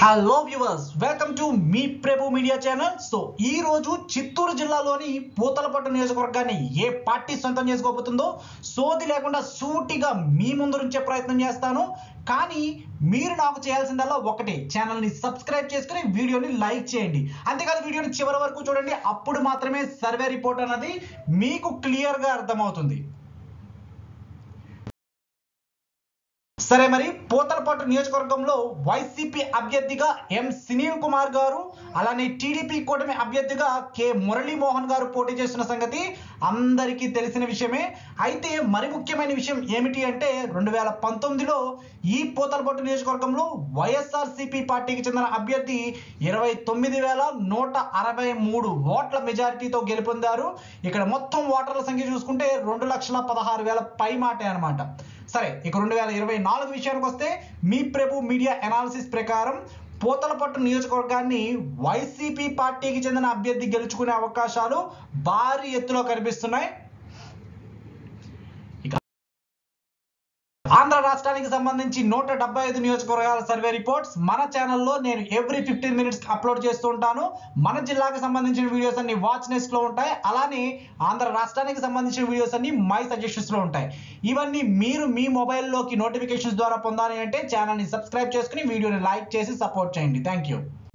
hello viewers welcome to మీ Prabhu media channel so ఈ రోజు చిత్తూరు జిల్లాలోని పూతలపట్టు నియోజకవర్గాన్ని ఏ పార్టీ సొంతం చేసుకోబోతుందో సోది లేకుండా సూటిగా మీ ముందు నుంచే ప్రయత్నం చేస్తాను కానీ మీరు నాకు చేయాల్సిందల్లా ఒకటే ఛానల్ని సబ్స్క్రైబ్ చేసుకుని వీడియోని లైక్ చేయండి అంతేకాదు వీడియోని చివరి వరకు చూడండి అప్పుడు మాత్రమే సర్వే రిపోర్ట్ అన్నది మీకు క్లియర్గా అర్థమవుతుంది సరే మరి పోతలపాటు నియోజకవర్గంలో వైసీపీ అభ్యర్థిగా ఎం సునీల్ కుమార్ గారు అలానే టీడీపీ కూటమి అభ్యర్థిగా కె మురళీమోహన్ గారు పోటీ చేస్తున్న సంగతి అందరికీ తెలిసిన విషయమే అయితే మరి ముఖ్యమైన విషయం ఏమిటి అంటే రెండు వేల పంతొమ్మిదిలో ఈ పోతలపాటు నియోజకవర్గంలో వైఎస్ఆర్సీపీ పార్టీకి చెందిన అభ్యర్థి ఇరవై తొమ్మిది వేల నూట అరవై మూడు ఓట్ల మెజారిటీతో గెలుపొందారు ఇక్కడ మొత్తం ఓటర్ల సంఖ్య చూసుకుంటే రెండు లక్షల పదహారు వేల పై మాటే అనమాట సరే ఇక రెండు వేల ఇరవై నాలుగు విషయానికి వస్తే మీ ప్రభు మీడియా అనాలిసిస్ ప్రకారం పోతలపట్టు నియోజకవర్గాన్ని వైసీపీ పార్టీకి చెందిన అభ్యర్థి గెలుచుకునే అవకాశాలు భారీ ఎత్తులో కనిపిస్తున్నాయి ఇక ఆంధ్ర రాష్ట్రానికి సంబంధించి నూట డెబ్బై ఐదు నియోజకవర్గాల సర్వే రిపోర్ట్స్ మన ఛానల్లో నేను ఎవ్రీ ఫిఫ్టీన్ మినిట్స్ అప్లోడ్ చేస్తూ ఉంటాను మన జిల్లాకి సంబంధించిన వీడియోస్ అన్ని వాచ్ నెస్ట్ లో ఉంటాయి అలానే ఆంధ్ర రాష్ట్రానికి సంబంధించిన వీడియోస్ అన్ని మై సజెషన్స్ లో ఉంటాయి ఇవన్నీ మీరు మీ మొబైల్లోకి నోటిఫికేషన్స్ ద్వారా పొందాలి అంటే ఛానల్ని సబ్స్క్రైబ్ చేసుకుని వీడియోని లైక్ చేసి సపోర్ట్ చేయండి థ్యాంక్ యూ